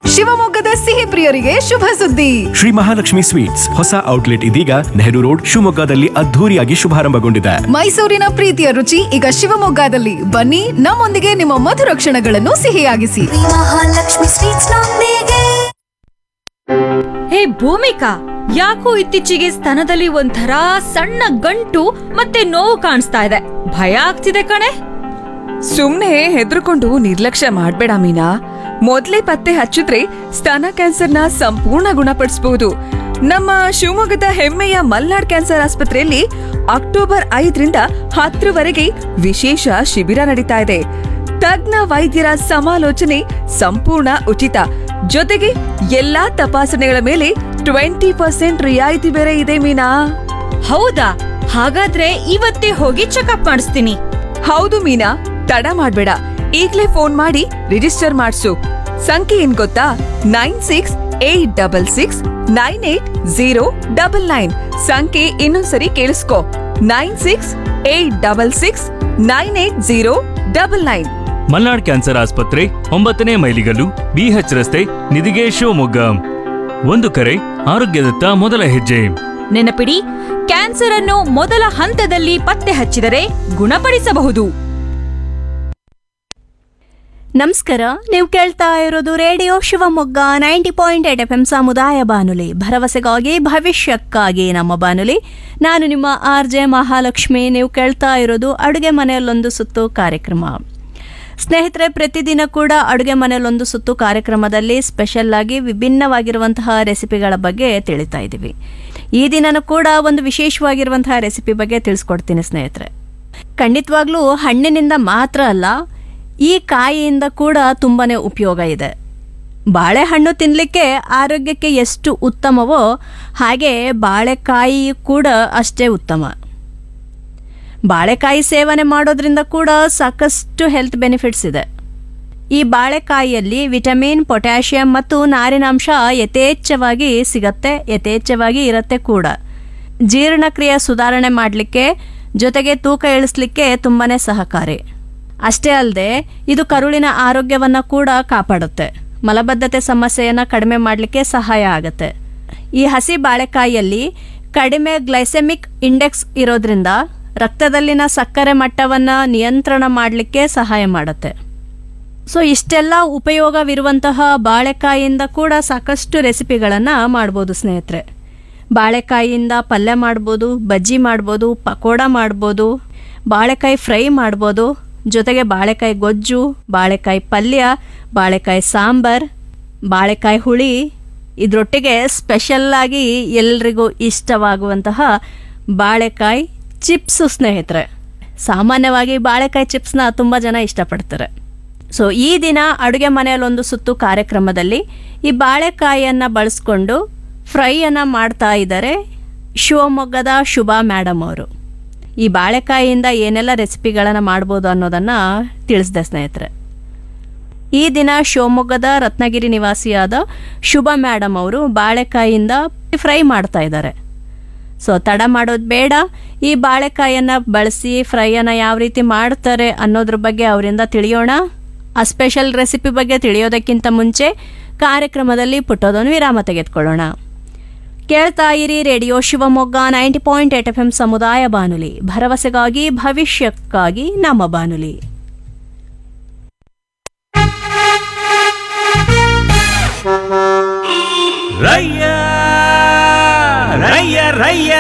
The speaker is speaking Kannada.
ಶಿವಮೊಗ್ಗದ ಸಿಹಿ ಪ್ರಿಯರಿಗೆ ಶುಭ ಸುದ್ದಿ ಶ್ರೀ ಮಹಾಲಕ್ಷ್ಮಿ ಸ್ವೀಟ್ಸ್ ಹೊಸ ಔಟ್ಲೆಟ್ ಇದೀಗ ನೆಹರು ರೋಡ್ ಶಿವಮೊಗ್ಗದಲ್ಲಿ ಅದ್ಧೂರಿಯಾಗಿ ಶುಭಾರಂಭಗೊಂಡಿದೆ ಮೈಸೂರಿನ ಪ್ರೀತಿಯ ರುಚಿ ಈಗ ಶಿವಮೊಗ್ಗದಲ್ಲಿ ಬನ್ನಿ ನಮ್ಮೊಂದಿಗೆ ನಿಮ್ಮ ಮಧುರ ಕ್ಷಣಗಳನ್ನು ಸಿಹಿಯಾಗಿಸಿ ಮಹಾಲಕ್ಷ್ಮಿ ಸ್ವೀಟ್ಸ್ ನೊಂದಿಗೆ ಹೇ ಭೂಮಿಕಾ ಯಾಕೋ ಇತ್ತೀಚೆಗೆ ಸ್ತನದಲ್ಲಿ ಒಂಥರ ಸಣ್ಣ ಗಂಟು ಮತ್ತೆ ನೋವು ಕಾಣಿಸ್ತಾ ಇದೆ ಭಯ ಆಗ್ತಿದೆ ಕಣೆ ಸುಮ್ನೆ ಹೆದರ್ಕೊಂಡು ನಿರ್ಲಕ್ಷ್ಯ ಮಾಡ್ಬೇಡ ಮೀನಾ ಮೊದ್ಲೇ ಪತ್ತೆ ಹಚ್ಚಿದ್ರೆ ಸ್ತನ ಕ್ಯಾನ್ಸರ್ನ ಸಂಪೂರ್ಣ ಗುಣಪಡಿಸಬಹುದು ನಮ್ಮ ಶಿವಮೊಗ್ಗದ ಹೆಮ್ಮೆಯ ಮಲ್ನಾಡ್ ಕ್ಯಾನ್ಸರ್ ಆಸ್ಪತ್ರೆಯಲ್ಲಿ ಅಕ್ಟೋಬರ್ ಐದರಿಂದ ಹತ್ತರವರೆಗೆ ವಿಶೇಷ ಶಿಬಿರ ನಡೀತಾ ಇದೆ ತಜ್ಞ ವೈದ್ಯರ ಸಮಾಲೋಚನೆ ಸಂಪೂರ್ಣ ಉಚಿತ ಜೊತೆಗೆ ಎಲ್ಲಾ ತಪಾಸಣೆಗಳ ಮೇಲೆ ಟ್ವೆಂಟಿ ಪರ್ಸೆಂಟ್ ರಿಯಾಯಿತಿ ಬೇರೆ ಇದೆ ಮೀನಾ ಹೌದಾ ಹಾಗಾದ್ರೆ ಇವತ್ತೇ ಹೋಗಿ ಚೆಕಪ್ ಮಾಡಿಸ್ತೀನಿ ಹೌದು ಮೀನಾ ತಡ ಮಾಡ್ಬೇಡ ಈಗ್ಲೇ ಫೋನ್ ಮಾಡಿ ರಿಜಿಸ್ಟರ್ ಮಾಡ್ಸು ಸಂಖ್ಯೆ ಏನ್ ಗೊತ್ತಾ nine six eight double six nine eight zero double nine ಸಂಖ್ಯೆ ಇನ್ನೊಂದ್ಸರಿ ಕೇಳಿಸ್ಕೊ nine six eight double six nine eight zero double nine Malnad cancer ಆಸ್ಪತ್ರೆ ಒಂಬತ್ತನೇ ಮೈಲಿಗಲ್ಲು ಬಿಎಚ್ ರಸ್ತೆ ನಿಧಿಗೆ ಶಿವಮೊಗ್ಗ ಒಂದು ಕರೆ ಆರೋಗ್ಯದತ್ತ ಮೊದಲ ಹೆಜ್ಜೆ ನೆನಪಿಡಿ ಕ್ಯಾನ್ಸರ್ ಅನ್ನು ಮೊದಲ ಹಂತದಲ್ಲಿ ಪತ್ತೆ ಹಚ್ಚಿದರೆ ಗುಣಪಡಿಸಬಹುದು ನಮಸ್ಕಾರ ನೀವು ಕೇಳ್ತಾ ಇರೋದು radio Shivamogga ninety point eight F M ಸಮುದಾಯ ಬಾನುಲಿ ಭರವಸೆಗಾಗಿ ಭವಿಷ್ಯಕ್ಕಾಗಿ ನಮ್ಮ ಬಾನುಲಿ ನಾನು ನಿಮ್ಮ ಆರ್ ಜೆ ಮಹಾಲಕ್ಷ್ಮಿ ನೀವು ಕೇಳ್ತಾ ಇರೋದು ಅಡುಗೆ ಮನೆಯಲ್ಲೊಂದು ಸುತ್ತು ಕಾರ್ಯಕ್ರಮ ಸ್ನೇಹಿತರೆ ಪ್ರತಿದಿನ ಕೂಡ ಅಡುಗೆ ಮನೆಯಲ್ಲೊಂದು ಸುತ್ತು ಕಾರ್ಯಕ್ರಮದಲ್ಲಿ ಸ್ಪೆಷಲ್ ಆಗಿ ವಿಭಿನ್ನವಾಗಿರುವಂತಹ ರೆಸಿಪಿಗಳ ಬಗ್ಗೆ ತಿಳಿತಾ ಇದ್ದೀವಿ ಈ ದಿನನೂ ಕೂಡ ಒಂದು ವಿಶೇಷವಾಗಿರುವಂತಹ ರೆಸಿಪಿ ಬಗ್ಗೆ ತಿಳಿಸ್ಕೊಡ್ತೀನಿ ಸ್ನೇಹಿತರೆ ಖಂಡಿತವಾಗ್ಲೂ ಹಣ್ಣಿನಿಂದ ಮಾತ್ರ ಅಲ್ಲ ಈ ಕಾಯಿಯಿಂದ ಕೂಡ ತುಂಬಾನೇ ಉಪಯೋಗ ಇದೆ ಬಾಳೆಹಣ್ಣು ತಿನ್ನಲಿಕ್ಕೆ ಆರೋಗ್ಯಕ್ಕೆ ಎಷ್ಟು ಉತ್ತಮವೋ ಹಾಗೆ ಬಾಳೆಕಾಯಿ ಕೂಡ ಅಷ್ಟೇ ಉತ್ತಮ ಬಾಳೆಕಾಯಿ ಸೇವನೆ ಮಾಡೋದ್ರಿಂದ ಕೂಡ ಸಾಕಷ್ಟು ಹೆಲ್ತ್ ಬೆನಿಫಿಟ್ಸ್ ಇದೆ ಈ ಬಾಳೆಕಾಯಿಯಲ್ಲಿ ವಿಟಮಿನ್ ಪೊಟ್ಯಾಷಿಯಂ ಮತ್ತು ನಾರಿನಾಂಶ ಯಥೇಚ್ಛವಾಗಿ ಸಿಗತ್ತೆ ಯಥೇಚ್ಛವಾಗಿ ಇರುತ್ತೆ ಕೂಡ ಜೀರ್ಣಕ್ರಿಯೆ ಸುಧಾರಣೆ ಮಾಡಲಿಕ್ಕೆ ಜೊತೆಗೆ ತೂಕ ಇಳಿಸ್ಲಿಕ್ಕೆ ತುಂಬಾನೇ ಸಹಕಾರಿ ಅಷ್ಟೇ ಅಲ್ಲದೆ ಇದು ಕರುಳಿನ ಆರೋಗ್ಯವನ್ನು ಕೂಡ ಕಾಪಾಡುತ್ತೆ ಮಲಬದ್ಧತೆ ಸಮಸ್ಯೆಯನ್ನು ಕಡಿಮೆ ಮಾಡಲಿಕ್ಕೆ ಸಹಾಯ ಆಗುತ್ತೆ ಈ ಹಸಿ ಬಾಳೆಕಾಯಿಯಲ್ಲಿ ಕಡಿಮೆ ಗ್ಲೈಸೆಮಿಕ್ ಇಂಡೆಕ್ಸ್ ಇರೋದ್ರಿಂದ ರಕ್ತದಲ್ಲಿನ ಸಕ್ಕರೆ ಮಟ್ಟವನ್ನು ನಿಯಂತ್ರಣ ಮಾಡಲಿಕ್ಕೆ ಸಹಾಯ ಮಾಡುತ್ತೆ ಸೊ ಇಷ್ಟೆಲ್ಲ ಉಪಯೋಗವಿರುವಂತಹ ಬಾಳೆಕಾಯಿಯಿಂದ ಕೂಡ ಸಾಕಷ್ಟು ರೆಸಿಪಿಗಳನ್ನು ಮಾಡ್ಬೋದು ಸ್ನೇಹಿತರೆ ಬಾಳೆಕಾಯಿಯಿಂದ ಪಲ್ಯ ಮಾಡ್ಬೋದು ಬಜ್ಜಿ ಮಾಡ್ಬೋದು ಪಕೋಡ ಮಾಡ್ಬೋದು ಬಾಳೆಕಾಯಿ ಫ್ರೈ ಮಾಡ್ಬೋದು ಜೊತೆಗೆ ಬಾಳೆಕಾಯಿ ಗೊಜ್ಜು ಬಾಳೆಕಾಯಿ ಪಲ್ಯ ಬಾಳೆಕಾಯಿ ಸಾಂಬಾರ್ ಬಾಳೆಕಾಯಿ ಹುಳಿ ಇದರೊಟ್ಟಿಗೆ ಸ್ಪೆಷಲ್ಲಾಗಿ ಎಲ್ರಿಗೂ ಇಷ್ಟವಾಗುವಂತಹ ಬಾಳೆಕಾಯಿ ಚಿಪ್ಸು ಸ್ನೇಹಿತರೆ ಸಾಮಾನ್ಯವಾಗಿ ಬಾಳೆಕಾಯಿ ಚಿಪ್ಸ್ನ ತುಂಬ ಜನ ಇಷ್ಟಪಡ್ತಾರೆ ಸೊ ಈ ದಿನ ಅಡುಗೆ ಮನೆಯಲ್ಲೊಂದು ಸುತ್ತು ಕಾರ್ಯಕ್ರಮದಲ್ಲಿ ಈ ಬಾಳೆಕಾಯಿಯನ್ನು ಬಳಸ್ಕೊಂಡು ಫ್ರೈಯನ್ನು ಮಾಡ್ತಾ ಇದ್ದಾರೆ ಶಿವಮೊಗ್ಗದ ಶುಭಾ ಮೇಡಮ್ ಅವರು ಈ ಬಾಳೆಕಾಯಿಯಿಂದ ಏನೆಲ್ಲ ರೆಸಿಪಿಗಳನ್ನು ಮಾಡ್ಬೋದು ಅನ್ನೋದನ್ನು ತಿಳಿಸಿದೆ ಸ್ನೇಹಿತರೆ ಈ ದಿನ ಶಿವಮೊಗ್ಗದ ರತ್ನಗಿರಿ ನಿವಾಸಿಯಾದ ಶುಭ ಮೇಡಮ್ ಅವರು ಬಾಳೆಕಾಯಿಯಿಂದ ಫ್ರೈ ಮಾಡ್ತಾ ಇದ್ದಾರೆ ಸೊ ತಡ ಮಾಡೋದು ಬೇಡ ಈ ಬಾಳೆಕಾಯಿಯನ್ನು ಬಳಸಿ ಫ್ರೈಯನ್ನು ಯಾವ ರೀತಿ ಮಾಡ್ತಾರೆ ಅನ್ನೋದ್ರ ಬಗ್ಗೆ ಅವರಿಂದ ತಿಳಿಯೋಣ ಆ ಸ್ಪೆಷಲ್ ರೆಸಿಪಿ ಬಗ್ಗೆ ತಿಳಿಯೋದಕ್ಕಿಂತ ಮುಂಚೆ ಕಾರ್ಯಕ್ರಮದಲ್ಲಿ ಪುಟ್ಟದೊಂದು ವಿರಾಮ ತೆಗೆದುಕೊಳ್ಳೋಣ ಕೇಳ್ತಾ ಇರಿ radio Shivamogga ninety point eight F M ಸಮುದಾಯ ಬಾನುಲಿ ಭರವಸೆಗಾಗಿ ಭವಿಷ್ಯಕ್ಕಾಗಿ ನಮ್ಮ ಬಾನುಲಿ ರಯ್ಯ ರಯ್ಯ ರಯ್ಯ